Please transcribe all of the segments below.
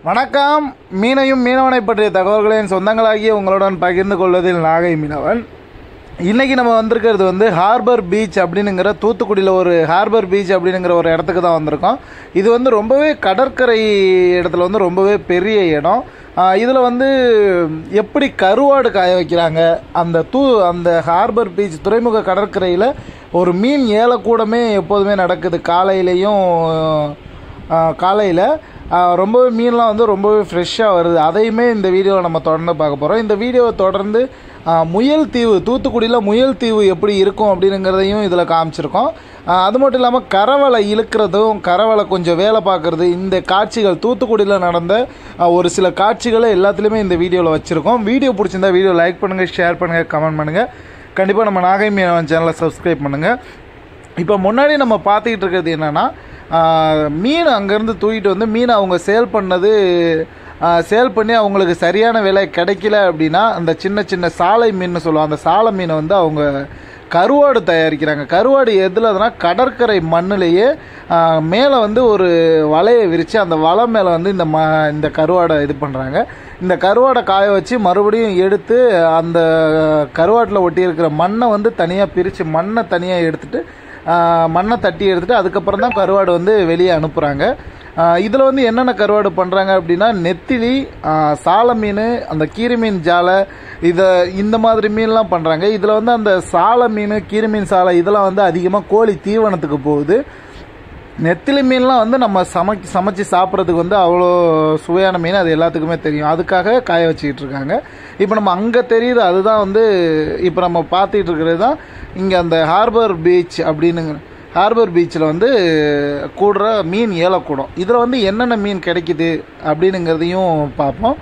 வணக்கம் மீனையும் மீனவனை பற்றிய தகவல்களையும் சொந்தங்களாகிய உங்களுடன் பகிர்ந்து கொள்வதில் நாகை மீனவன் இன்றைக்கி நம்ம வந்திருக்கிறது வந்து ஹார்பர் பீச் அப்படின்னுங்கிற தூத்துக்குடியில் ஒரு ஹார்பர் பீச் அப்படின்னுங்கிற ஒரு இடத்துக்கு தான் வந்திருக்கோம் இது வந்து ரொம்பவே கடற்கரை இடத்துல வந்து ரொம்பவே பெரிய இடம் இதில் வந்து எப்படி கருவாடு காய வைக்கிறாங்க அந்த தூ அந்த ஹார்பர் பீச் துறைமுக கடற்கரையில் ஒரு மீன் ஏலக்கூடமே எப்போதுமே நடக்குது காலையிலையும் காலையில் ரொம்பவே மீன்லாம் வந்து ரொம்பவே ஃப்ரெஷ்ஷாக வருது அதையுமே இந்த வீடியோவில் நம்ம தொடர்ந்து பார்க்க போகிறோம் இந்த வீடியோவை தொடர்ந்து ஆ, முயல் தீவு தூத்துக்குடியில் முயல் தீவு எப்படி இருக்கும் அப்படிங்கிறதையும் இதில் காமிச்சிருக்கோம் ஆ, அது மட்டும் இல்லாமல் கரவலை இழுக்கிறதும் கரவலை கொஞ்சம் வேலை பார்க்குறது இந்த காட்சிகள் தூத்துக்குடியில் நடந்த ஆ, ஒரு சில காட்சிகளை எல்லாத்துலேயுமே இந்த வீடியோவில் வச்சுருக்கோம் வீடியோ பிடிச்சிருந்தா வீடியோ லைக் பண்ணுங்கள் ஷேர் பண்ணுங்கள் கமெண்ட் பண்ணுங்கள் கண்டிப்பாக நம்ம நாகை மீனவன் சேனலை சப்ஸ்கிரைப் பண்ணுங்கள் இப்போ முன்னாடி நம்ம பார்த்துக்கிட்டு இருக்கிறது என்னென்னா மீன் அங்கேருந்து தூக்கிட்டு வந்து மீன் அவங்க சேல் பண்ணது சேல் பண்ணி அவங்களுக்கு சரியான விலை கிடைக்கல அப்படின்னா அந்த சின்ன சின்ன சாலை மீன் சொல்லுவோம் அந்த சாலை மீனை வந்து அவங்க கருவாடு தயாரிக்கிறாங்க கருவாடு எதுலதுனா கடற்கரை மண்ணிலேயே மேலே வந்து ஒரு வலையை விரித்து அந்த வலை மேலே வந்து இந்த ம இந்த கருவாடை இது பண்ணுறாங்க இந்த கருவாடை காய வச்சு மறுபடியும் எடுத்து அந்த கருவாட்டில் ஒட்டி இருக்கிற மண்ணை வந்து தனியாக பிரித்து மண்ணை தனியாக எடுத்துட்டு ஆஹ் மண்ணை தட்டி எடுத்துட்டு அதுக்கப்புறம் தான் கருவாடு வந்து வெளியே அனுப்புகிறாங்க இதில் வந்து என்னென்ன கருவாடு பண்ணுறாங்க அப்படின்னா நெத்திலி ஆஹ் சால மீன் அந்த கீரி மீன் ஜாலை இதை இந்த மாதிரி மீன்லாம் பண்ணுறாங்க இதில் வந்து அந்த சால மீன் கீரி மீன் சாலை இதெல்லாம் வந்து அதிகமாக கோழி தீவனத்துக்கு போகுது நெத்திலி மீன்லாம் வந்து நம்ம சமைக்க சமைச்சு சாப்பிட்றதுக்கு வந்து அவ்வளோ சுவையான மீன் அது எல்லாத்துக்குமே தெரியும் அதுக்காக காய வச்சுக்கிட்டு இருக்காங்க இப்போ நம்ம அங்கே தெரியுது அதுதான் வந்து இப்போ நம்ம பார்த்துக்கிட்டு இருக்கிறது தான் இங்கே அந்த ஹார்பர் பீச் அப்படின்னுங்க ஹார்பர் பீச்சில் வந்து கூடுற மீன் ஏலக்கூடம் இதில் வந்து என்னென்ன மீன் கிடைக்குது அப்படின்னுங்கிறதையும் பார்ப்போம்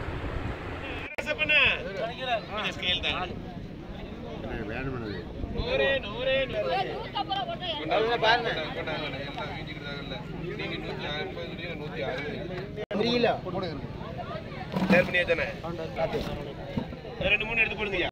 ஷேர் பண்ணியா தானே ரெண்டு மூணு எடுத்து போடுங்கய்யா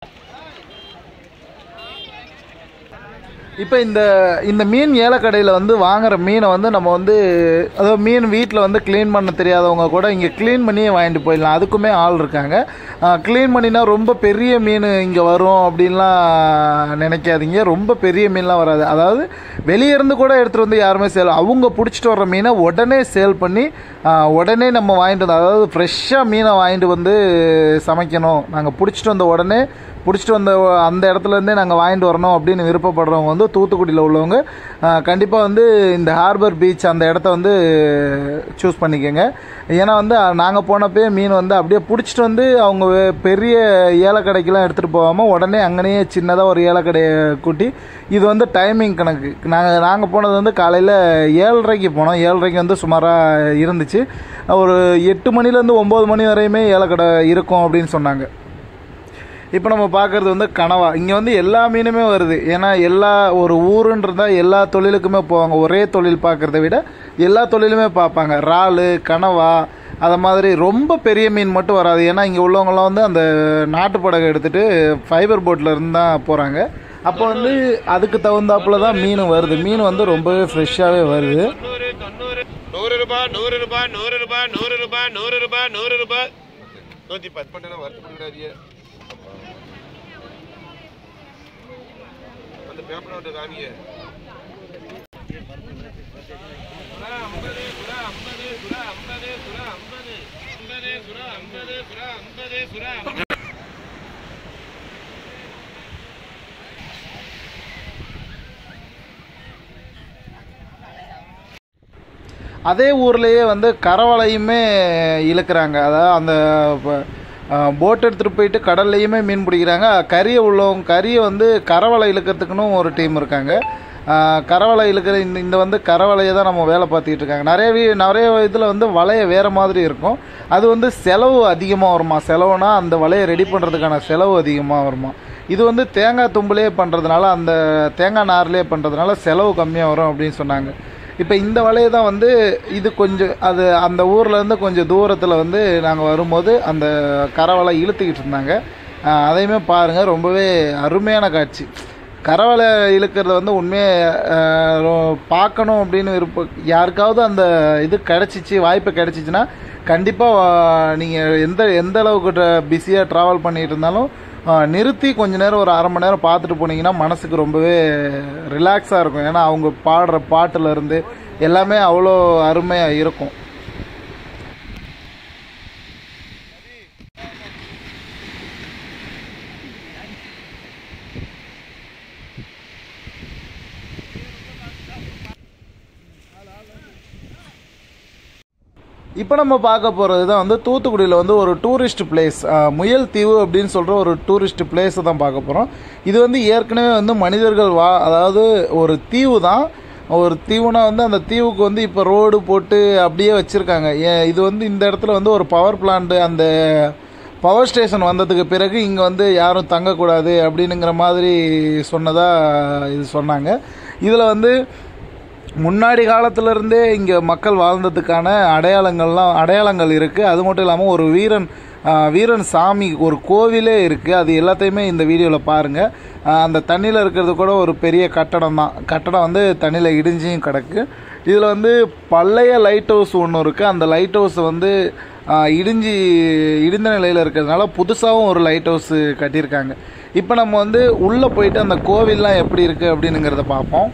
இப்போ இந்த இந்த மீன் ஏலக்கடையில் வந்து வாங்குற மீனை வந்து நம்ம வந்து அதாவது மீன் வீட்டில் வந்து க்ளீன் பண்ண தெரியாதவங்க கூட இங்கே க்ளீன் பண்ணியே வாங்கிட்டு போயிடலாம் அதுக்குமே ஆள் இருக்காங்க க்ளீன் பண்ணினா ரொம்ப பெரிய மீன் இங்கே வரும் அப்படின்லாம் நினைக்காதீங்க ரொம்ப பெரிய மீன்லாம் வராது அதாவது வெளியே இருந்து கூட எடுத்துகிட்டு வந்து யாருமே சேல் அவங்க பிடிச்சிட்டு வர்ற மீனை உடனே சேல் பண்ணி ஆ, உடனே நம்ம வாங்கிட்டு வந்து அதாவது ஃப்ரெஷ்ஷாக மீனை வாங்கிட்டு வந்து சமைக்கணும் நாங்கள் பிடிச்சிட்டு வந்த உடனே பிடிச்சிட்டு வந்த அந்த இடத்துல இருந்தே நாங்கள் வாங்கிட்டு வரணும் அப்படின்னு விருப்பப்படுறவங்க வந்து தூத்துக்குடியில் உள்ளவங்க கண்டிப்பாக வந்து இந்த ஹார்பர் பீச் அந்த இடத்த வந்து சூஸ் பண்ணிக்கோங்க ஏன்னா வந்து நாங்கள் போனப்பே மீன் வந்து அப்படியே பிடிச்சிட்டு வந்து அவங்க வே- பெரிய ஏலக்கடைக்கெல்லாம் எடுத்துகிட்டு போகாமல் உடனே அங்கனையே சின்னதாக ஒரு ஏலக்கடையை கூட்டி இது வந்து டைமிங் கணக்கு நாங்கள் நாங்கள் போனது வந்து காலையில் ஏழரைக்கு போனோம் ஏழரைக்கு வந்து சுமாராக இருந்துச்சு ஒரு எட்டு மணிலேருந்து ஒம்பது மணி வரையுமே ஏலக்கடை இருக்கும் அப்படின்னு சொன்னாங்க இப்போ நம்ம பார்க்குறது வந்து கனவா இங்கே வந்து எல்லா மீனுமே வருது ஏன்னா எல்லா ஒரு ஊருன்றதா எல்லா தொழிலுக்குமே போவாங்க ஒரே தொழில் பார்க்குறத விட எல்லா தொழிலுமே பார்ப்பாங்க இறாலு கனவா அதை மாதிரி ரொம்ப பெரிய மீன் மட்டும் வராது ஏன்னா இங்கே உள்ளவங்கலாம் வந்து அந்த நாட்டு படகை எடுத்துகிட்டு ஃபைபர் போட்டில் இருந்து தான் போகிறாங்க அப்போ வந்து அதுக்கு தகுந்தாப்புல தான் மீன் வருது மீன் வந்து ரொம்பவே ஃப்ரெஷ்ஷாகவே வருது தொண்ணூறு தொண்ணூறு நூறு ரூபாய் நூறு ரூபாய் நூறு ரூபாய் நூறு ரூபாய் நூறு ரூபாய் நூறு ரூபாய் நூற்றி பத்து பண்ணா வருத்தப்படுகிறாதிய அந்த பேப்பர் விட்டு காமிங்க சுறா ஐம்பது சுறா ஐம்பது சுறா ஐம்பது சுறா ஐம்பது ஐம்பது சுறா ஐம்பது சுறா ஐம்பது சுறா ஐம்பது அதே ஊர்லேயே வந்து கரவலையுமே இழுக்கிறாங்க அதாவது அந்த போட் எடுத்துகிட்டு போயிட்டு கடல்லையுமே மீன் பிடிக்கிறாங்க கரியை உள்ளவங்க கரியை வந்து கரவலை இழுக்கிறதுக்குன்னு ஒரு டீம் இருக்காங்க ஆஹ் கரவலை இழுக்கிற இந்த இந்த வந்து கரவலையை தான் நம்ம வேலை பார்த்துக்கிட்டு இருக்காங்க நிறைய வீ நிறைய இதில் வந்து வலையை வேறு மாதிரி இருக்கும் அது வந்து செலவு அதிகமாக வருமா செலவுனா அந்த வலையை ரெடி பண்ணுறதுக்கான செலவு அதிகமாக வருமா இது வந்து தேங்காய் தும்புலே பண்ணுறதுனால அந்த தேங்காய் நார்லேயே பண்ணுறதுனால செலவு கம்மியாக வரும் அப்படின்னு சொன்னாங்க இப்போ இந்த வலையை தான் வந்து இது கொஞ்சம் அது அந்த ஊர்லேருந்து கொஞ்சம் தூரத்தில் வந்து நாங்கள் வரும்போது அந்த கரவலை இழுத்துக்கிட்டு இருந்தாங்க ஆஹ் அதையுமே பாருங்கள் ரொம்பவே அருமையான காட்சி கரவலை இழுக்கிறத வந்து உண்மையாக பார்க்கணும் அப்படின்னு விருப்பம் யாருக்காவது அந்த இது கிடச்சிச்சு வாய்ப்பு கிடச்சிச்சின்னா கண்டிப்பாக நீங்கள் எந்த எந்த அளவுக்கு பிஸியாக ட்ராவல் பண்ணிட்டு இருந்தாலும் ஆ, நிறுத்தி கொஞ்ச நேரம் ஒரு அரை மணி நேரம் பார்த்துட்டு போனீங்கன்னா மனசுக்கு ரொம்பவே ரிலாக்ஸாக இருக்கும் ஏன்னா அவங்க பாடுற பாட்டுல இருந்து எல்லாமே அவ்வளோ அருமையாக இருக்கும் இப்போ நம்ம பார்க்க போகிறது தான் வந்து தூத்துக்குடியில் வந்து ஒரு டூரிஸ்ட் பிளேஸ் முயல் தீவு அப்படின்னு சொல்கிற ஒரு டூரிஸ்ட் பிளேஸை தான் பார்க்க போகிறோம் இது வந்து ஏற்கனவே வந்து மனிதர்கள் வா அதாவது ஒரு தீவு தான் ஒரு தீவுனா வந்து அந்த தீவுக்கு வந்து இப்போ ரோடு போட்டு அப்படியே வச்சுருக்காங்க ஏன் இது வந்து இந்த இடத்துல வந்து ஒரு பவர் பிளான்ட் அந்த பவர் ஸ்டேஷன் வந்ததுக்கு பிறகு இங்கே வந்து யாரும் தங்கக்கூடாது அப்படின்னுங்கிற மாதிரி சொன்னதாக இது சொன்னாங்க இதில் வந்து முன்னாடி காலத்துல இருந்தே இங்கே மக்கள் வாழ்ந்ததுக்கான அடையாளங்கள்லாம் அடையாளங்கள் இருக்குது அது மட்டும் இல்லாமல் ஒரு வீரன் ஆ, வீரன் சாமி ஒரு கோவிலே இருக்குது அது எல்லாத்தையுமே இந்த வீடியோவில் பாருங்கள் அந்த தண்ணியில் இருக்கிறது கூட ஒரு பெரிய கட்டடம் தான் கட்டடம் வந்து தண்ணியில் இடிஞ்சியும் கிடக்கு இதில் வந்து பழைய லைட் ஹவுஸ் ஒன்று இருக்குது அந்த லைட் ஹவுஸ் வந்து ஆ, இடிஞ்சு இடிந்த நிலையில் இருக்கிறதுனால புதுசாகவும் ஒரு லைட் ஹவுஸ் கட்டியிருக்காங்க இப்போ நம்ம வந்து உள்ளே போயிட்டு அந்த கோவில்லாம் எப்படி இருக்குது அப்படின்னுங்கிறத பார்ப்போம்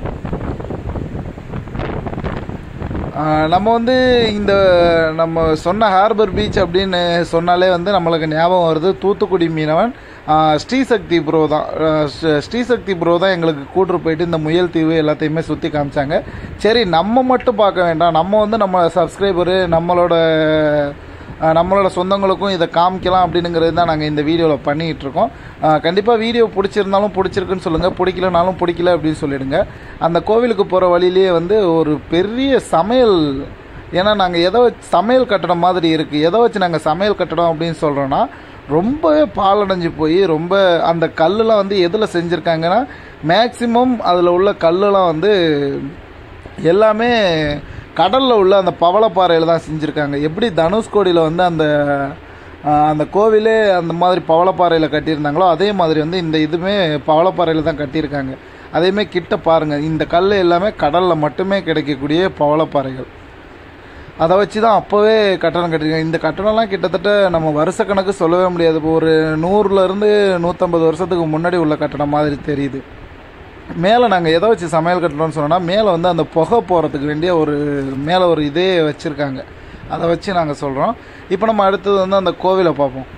ஆஹ் நம்ம வந்து இந்த நம்ம சொன்ன ஹார்பர் பீச் அப்படின்னு சொன்னாலே வந்து நம்மளுக்கு ஞாபகம் வருது தூத்துக்குடி மீனவன் ஆஹ் ஸ்ரீசக்தி ப்ரோ தான் ஆஹ் ஸ்ரீ- ஸ்ரீசக்தி ப்ரோ தான் எங்களுக்கு கூட்டு போயிட்டு இந்த முயல் தீவு எல்லாத்தையுமே சுற்றி காமிச்சாங்க சரி நம்ம மட்டும் பார்க்க வேண்டாம் நம்ம வந்து நம்ம சப்ஸ்கிரைபரு நம்மளோட ஆஹ் நம்மளோட சொந்தங்களுக்கும் இதை காமிக்கலாம் அப்படிங்கிறது தான் நாங்கள் இந்த வீடியோவில் பண்ணிகிட்டு இருக்கோம் கண்டிப்பாக வீடியோ பிடிச்சிருந்தாலும் பிடிச்சிருக்குன்னு சொல்லுங்கள் பிடிக்கலனாலும் பிடிக்கல அப்படின்னு சொல்லிடுங்க அந்த கோவிலுக்கு போகிற வழியிலேயே வந்து ஒரு பெரிய சமையல் ஏன்னா நாங்கள் எதை வச்சு சமையல் கட்டடம் மாதிரி இருக்குது எதை வச்சு நாங்கள் சமையல் கட்டடம் அப்படின்னு சொல்கிறோன்னா ரொம்பவே பாலடைஞ்சு போய் ரொம்ப அந்த கல்லுலாம் வந்து எதில் செஞ்சுருக்காங்கன்னா மேக்சிமம் அதில் உள்ள கல்லுலாம் வந்து எல்லாமே கடலில் உள்ள அந்த பவளப்பாறையில் தான் செஞ்சுருக்காங்க எப்படி தனுஷ்கோடியில் வந்து அந்த ஆஹ், அந்த கோவிலே அந்த மாதிரி பவளப்பாறையில் கட்டியிருந்தாங்களோ அதே மாதிரி வந்து இந்த இதுவுமே பவளப்பாறையில் தான் கட்டியிருக்காங்க அதேமே கிட்ட பாருங்கள் இந்த கல் எல்லாமே கடலில் மட்டுமே கிடைக்கக்கூடிய பவளப்பாறைகள் அதை வச்சு தான் அப்போவே கட்டணம் கட்டிருக்காங்க இந்த கட்டணம்லாம் கிட்டத்தட்ட நம்ம வருஷக்கணக்கு சொல்லவே முடியாது இப்போ ஒரு நூறுலேருந்து நூற்றம்பது வருஷத்துக்கு முன்னாடி உள்ள கட்டணம் மாதிரி தெரியுது மேலே நாங்கள் எதை வச்சு சமையல் கட்டணும்னு சொன்னோன்னா மேலே வந்து அந்த புகை போகிறதுக்கு வேண்டிய ஒரு மேலே ஒரு இதே வச்சுருக்காங்க அதை வச்சு நாங்கள் சொல்கிறோம் இப்போ நம்ம அடுத்தது வந்து அந்த கோவிலை பார்ப்போம்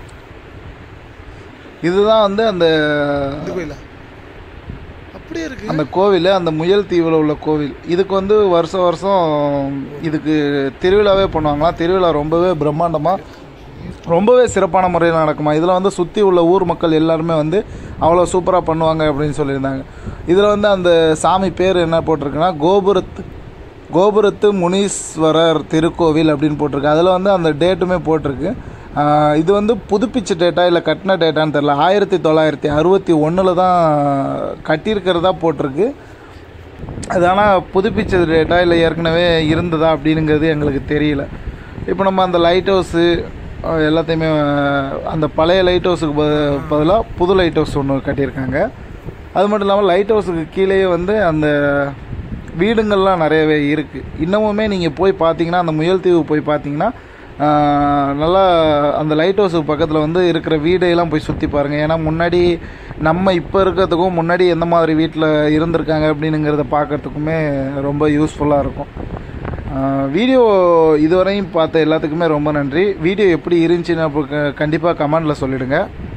இதுதான் வந்து அந்த இந்த கோயிலா அப்படியே இருக்கு அந்த கோவில் அந்த முயல் தீவில் உள்ள கோவில் இதுக்கு வந்து வருஷம் வருஷம் இதுக்கு திருவிழாவே பண்ணுவாங்களாம் திருவிழா ரொம்பவே பிரம்மாண்டமாக ரொம்பவே சிறப்பான முறையில் நடக்குமா இதில் வந்து சுற்றி உள்ள ஊர் மக்கள் எல்லாருமே வந்து அவ்வளோ சூப்பராக பண்ணுவாங்க அப்படின்னு சொல்லியிருந்தாங்க இதில் வந்து அந்த சாமி பேர் என்ன போட்டிருக்குன்னா கோபுரத்து கோபுரத்து முனீஸ்வரர் திருக்கோவில் அப்படின்னு போட்டிருக்கு அதில் வந்து அந்த டேட்டுமே போட்டிருக்கு ஆஹ் இது வந்து புதுப்பிச்ச டேட்டா இல்லை கட்டின டேட்டான்னு தெரில ஆயிரத்தி தொள்ளாயிரத்தி அறுபத்தி ஒன்றில் தான் கட்டியிருக்கிறதா போட்டிருக்கு அது ஆனால் புதுப்பிச்ச டேட்டா இல்லை ஏற்கனவே இருந்ததா அப்படிங்கிறது எங்களுக்கு தெரியல இப்போ நம்ம அந்த லைட் ஹவுஸு எல்லாத்தையுமே அஹ், அந்த பழைய லைட் ஹவுஸுக்கு பதிலாக புது லைட் ஹவுஸ் ஒன்று கட்டியிருக்காங்க அது மட்டும் இல்லாமல் லைட் ஹவுஸுக்கு கீழேயே வந்து அந்த வீடுங்கள்லாம் நிறையவே இருக்குது இன்னமுமே நீங்கள் போய் பார்த்தீங்கன்னா அந்த முயல் தீவு போய் பார்த்தீங்கன்னா ஆஹ், நல்லா அந்த லைட் ஹவுஸுக்கு பக்கத்தில் வந்து இருக்கிற வீடையெல்லாம் போய் சுற்றி பாருங்கள் ஏன்னா முன்னாடி நம்ம இப்போ இருக்கிறதுக்கும் முன்னாடி எந்த மாதிரி வீட்டில் இருந்திருக்காங்க அப்படின்னுங்கிறத பார்க்கறதுக்குமே ரொம்ப யூஸ்ஃபுல்லாக இருக்கும் ஆஹ், வீடியோ இதுவரையும் பார்த்த எல்லாத்துக்குமே ரொம்ப நன்றி வீடியோ எப்படி இருந்துச்சுன்னு அப்போ கண்டிப்பாக கமெண்டில் சொல்லிவிடுங்க